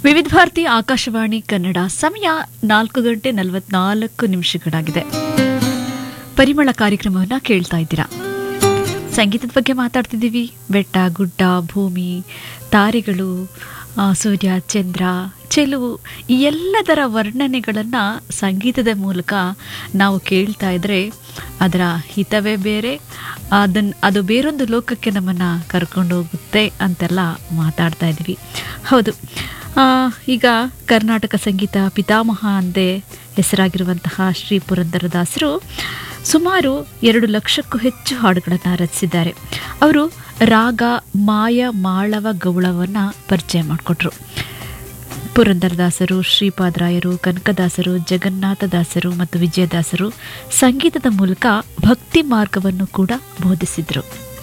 ವಿವಿಧ ಭಾರತಿ ಆಕಾಶವಾಣಿ ಕನ್ನಡ ಸಮಯ ನಾಲ್ಕು ಗಂಟೆ ನಲವತ್ನಾಲ್ಕು ನಿಮಿಷಗಳಾಗಿದೆ ಪರಿಮಳ ಕಾರ್ಯಕ್ರಮವನ್ನು ಕೇಳ್ತಾ ಇದ್ದೀರಾ ಸಂಗೀತದ ಬಗ್ಗೆ ಮಾತಾಡ್ತಿದ್ದೀವಿ ಬೆಟ್ಟ ಗುಡ್ಡ ಭೂಮಿ ತಾರೆಗಳು ಆ, ಸೂರ್ಯ ಚಂದ್ರ ಚೆಲುವು ಈ ಎಲ್ಲದರ ವರ್ಣನೆಗಳನ್ನು ಸಂಗೀತದ ಮೂಲಕ ನಾವು ಕೇಳ್ತಾ ಇದ್ರೆ ಅದರ ಹಿತವೇ ಬೇರೆ ಅದನ್ ಅದು ಬೇರೊಂದು ಲೋಕಕ್ಕೆ ನಮ್ಮನ್ನು ಕರ್ಕೊಂಡು ಹೋಗುತ್ತೆ ಅಂತೆಲ್ಲ ಮಾತಾಡ್ತಾ ಇದ್ವಿ ಹೌದು ಆ, ಈಗ ಕರ್ನಾಟಕ ಸಂಗೀತ ಪಿತಾಮಹ ಅಂದೇ ಹೆಸರಾಗಿರುವಂತಹ ಶ್ರೀ ಪುರಂದರದಾಸರು ಸುಮಾರು ಎರಡು ಲಕ್ಷಕ್ಕೂ ಹೆಚ್ಚು ಹಾಡುಗಳನ್ನು ರಚಿಸಿದ್ದಾರೆ ಅವರು ರಾಗ ಮಾಯ ಮಾಳವ ಗೌಳವನ್ನು ಪರಿಚಯ ಮಾಡಿಕೊಟ್ರು ಪುರಂದರದಾಸರು ಶ್ರೀಪಾದರಾಯರು ಕನಕದಾಸರು ಜಗನ್ನಾಥದಾಸರು ಮತ್ತು ವಿಜಯದಾಸರು ಸಂಗೀತದ ಮೂಲಕ ಭಕ್ತಿ ಮಾರ್ಗವನ್ನು ಕೂಡ ಬೋಧಿಸಿದರು